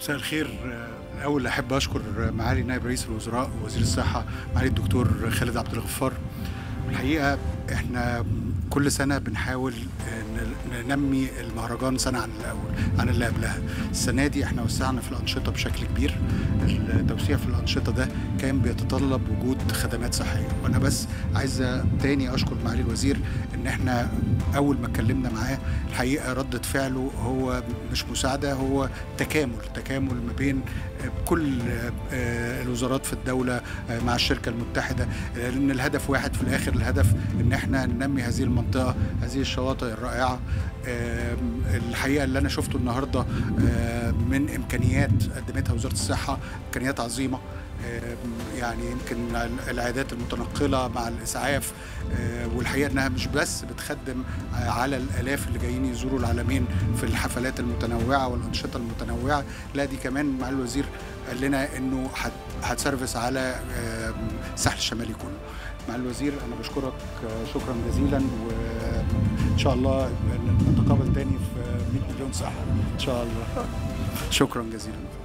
مساء الخير الأول أحب أشكر معالي نائب رئيس الوزراء ووزير الصحة معالي الدكتور خالد عبد الغفار الحقيقة إحنا كل سنة بنحاول ننمي المهرجان سنة عن الأول عن اللي قبلها السنة دي احنا وسعنا في الأنشطة بشكل كبير التوسيع في الأنشطة ده كان بيتطلب وجود خدمات صحية وأنا بس عايز تاني أشكر معالي الوزير إن احنا أول ما اتكلمنا معاه الحقيقة ردة فعله هو مش مساعدة هو تكامل تكامل ما بين كل الوزارات في الدولة مع الشركة المتحدة لأن الهدف واحد في الآخر الهدف إن احنا ننمي هذه المنطقة هذه الشواطئ الرائعة الحقيقة اللي أنا شفته النهاردة من إمكانيات قدمتها وزارة الصحة إمكانيات عظيمة يعني يمكن العيادات المتنقله مع الاسعاف والحقيقه انها مش بس بتخدم على الالاف اللي جايين يزوروا العالمين في الحفلات المتنوعه والانشطه المتنوعه لا دي كمان مع الوزير قال لنا انه هتسرفس على الساحل الشمالي كله مع الوزير انا بشكرك شكرا جزيلا وان شاء الله نتقابل تاني في 100 مليون صحه ان شاء الله شكرا جزيلا